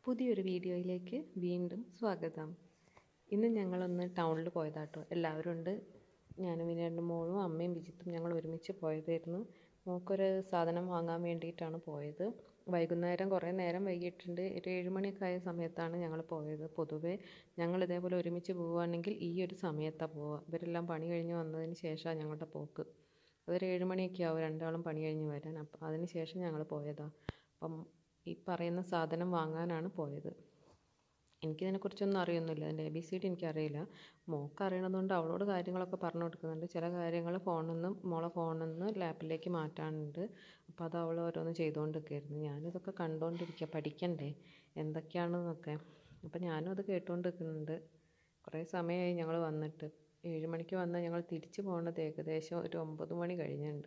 പുതിയൊരു വീഡിയോയിലേക്ക് വീണ്ടും സ്വാഗതം ഇന്ന് ഞങ്ങളൊന്ന് ടൗണിൽ പോയതാട്ടോ എല്ലാവരും ഉണ്ട് ഞാനും വിനേൻ്റെ മോളും അമ്മയും വിജിത്തും ഞങ്ങൾ ഒരുമിച്ച് പോയതായിരുന്നു മോക്കൊരു സാധനം വാങ്ങാൻ വേണ്ടിയിട്ടാണ് പോയത് വൈകുന്നേരം കുറേ നേരം വൈകിട്ടുണ്ട് ഒരു ഏഴുമണിയൊക്കെ ആയ സമയത്താണ് ഞങ്ങൾ പോയത് പൊതുവേ ഞങ്ങൾ ഇതേപോലെ ഒരുമിച്ച് പോവുകയാണെങ്കിൽ ഈ ഒരു സമയത്താണ് പോവുക ഇവരെല്ലാം പണി കഴിഞ്ഞ് വന്നതിന് ശേഷമാണ് ഞങ്ങളുടെ പോക്ക് അതൊരു ഏഴുമണിയൊക്കെ ആവും രണ്ടാളും പണി കഴിഞ്ഞ് വരാൻ അപ്പം അതിന് ശേഷം ഞങ്ങൾ പോയതാണ് അപ്പം ഈ പറയുന്ന സാധനം വാങ്ങാനാണ് പോയത് എനിക്കിതിനെക്കുറിച്ചൊന്നും അറിയൊന്നുമില്ല അതിൻ്റെ എ ബി സി ഡി എനിക്കറിയില്ല മോൾക്ക് അറിയണതുകൊണ്ട് അവളോട് കാര്യങ്ങളൊക്കെ പറഞ്ഞു കൊടുക്കുന്നുണ്ട് ചില കാര്യങ്ങൾ ഫോണിൽ നിന്ന് മോളെ ഫോണിൽ നിന്ന് ലാപ്പിലേക്ക് മാറ്റാനുണ്ട് അപ്പോൾ അത് അവൾ ഓരോന്ന് ചെയ്തുകൊണ്ടിരിക്കുകയായിരുന്നു ഞാനിതൊക്കെ കണ്ടുകൊണ്ടിരിക്കുക പഠിക്കണ്ടേ എന്തൊക്കെയാണെന്നൊക്കെ അപ്പോൾ ഞാനും അത് കേട്ടുകൊണ്ട് നിൽക്കുന്നുണ്ട് കുറേ സമയമായി ഞങ്ങൾ വന്നിട്ട് ഏഴ് മണിക്ക് വന്നാൽ ഞങ്ങൾ തിരിച്ചു പോകേണ്ടത് ഏകദേശം ഒരു ഒമ്പത് മണി കഴിഞ്ഞിട്ടുണ്ട്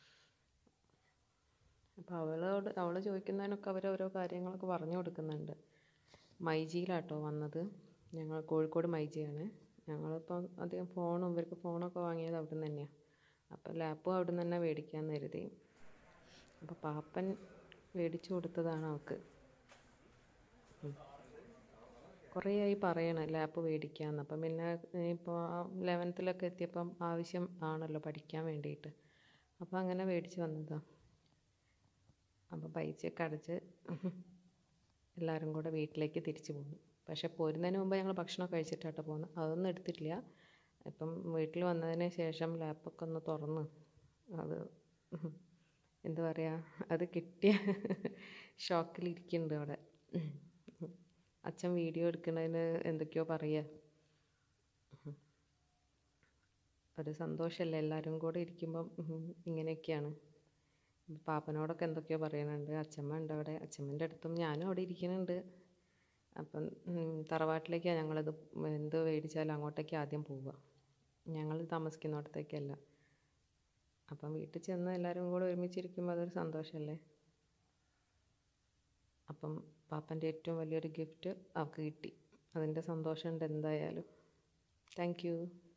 അപ്പോൾ അവളോട് അവൾ ചോദിക്കുന്നതിനൊക്കെ അവർ ഓരോ കാര്യങ്ങളൊക്കെ പറഞ്ഞു കൊടുക്കുന്നുണ്ട് മൈജിയിലാട്ടോ വന്നത് ഞങ്ങൾ കോഴിക്കോട് മൈജിയാണ് ഞങ്ങളിപ്പം അധികം ഫോണും ഇവർക്ക് ഫോണൊക്കെ വാങ്ങിയത് അവിടെ നിന്ന് തന്നെയാണ് അപ്പോൾ ലാപ്പും അവിടെ നിന്ന് തന്നെ മേടിക്കാമെന്ന് കരുതി അപ്പോൾ പാപ്പൻ മേടിച്ചു കൊടുത്തതാണ് അവൾക്ക് കുറേ ആയി പറയണം ലാപ്പ് മേടിക്കാമെന്ന് അപ്പം പിന്നെ ഇപ്പോൾ ലെവൻത്തിലൊക്കെ എത്തിയപ്പം ആവശ്യം ആണല്ലോ പഠിക്കാൻ വേണ്ടിയിട്ട് അപ്പോൾ അങ്ങനെ മേടിച്ച് വന്നതാണ് അപ്പോൾ പൈസയൊക്കെ അടച്ച് എല്ലാവരും കൂടെ വീട്ടിലേക്ക് തിരിച്ചു പോന്നു പക്ഷേ പോരുന്നതിന് മുമ്പ് ഞങ്ങൾ ഭക്ഷണം കഴിച്ചിട്ടാട്ടോ പോകുന്നത് അതൊന്നും എടുത്തിട്ടില്ല ഇപ്പം വീട്ടിൽ വന്നതിന് ശേഷം ലാപ്പൊക്കെ ഒന്ന് തുറന്ന് അത് എന്താ പറയുക അത് കിട്ടിയ ഷോക്കിലിരിക്കുന്നുണ്ട് അവിടെ അച്ഛൻ വീഡിയോ എടുക്കുന്നതിന് എന്തൊക്കെയോ പറയുക ഒരു സന്തോഷമല്ലേ എല്ലാവരും കൂടെ ഇരിക്കുമ്പം ഇങ്ങനെയൊക്കെയാണ് പാപ്പനോടൊക്കെ എന്തൊക്കെയോ പറയുന്നുണ്ട് അച്ഛമ്മ ഉണ്ട് അവിടെ അച്ഛമ്മൻ്റെ അടുത്തും ഞാനും അവിടെ ഇരിക്കുന്നുണ്ട് അപ്പം തറവാട്ടിലേക്കാണ് ഞങ്ങളിത് എന്ത് മേടിച്ചാലും അങ്ങോട്ടേക്ക് ആദ്യം പോവുക ഞങ്ങൾ താമസിക്കുന്നിടത്തേക്കല്ല അപ്പം വീട്ടിൽ ചെന്ന് എല്ലാവരും കൂടെ ഒരുമിച്ചിരിക്കുമ്പോൾ അതൊരു സന്തോഷമല്ലേ അപ്പം പാപ്പൻ്റെ ഏറ്റവും വലിയൊരു ഗിഫ്റ്റ് അവൾക്ക് കിട്ടി അതിൻ്റെ സന്തോഷമുണ്ട് എന്തായാലും താങ്ക്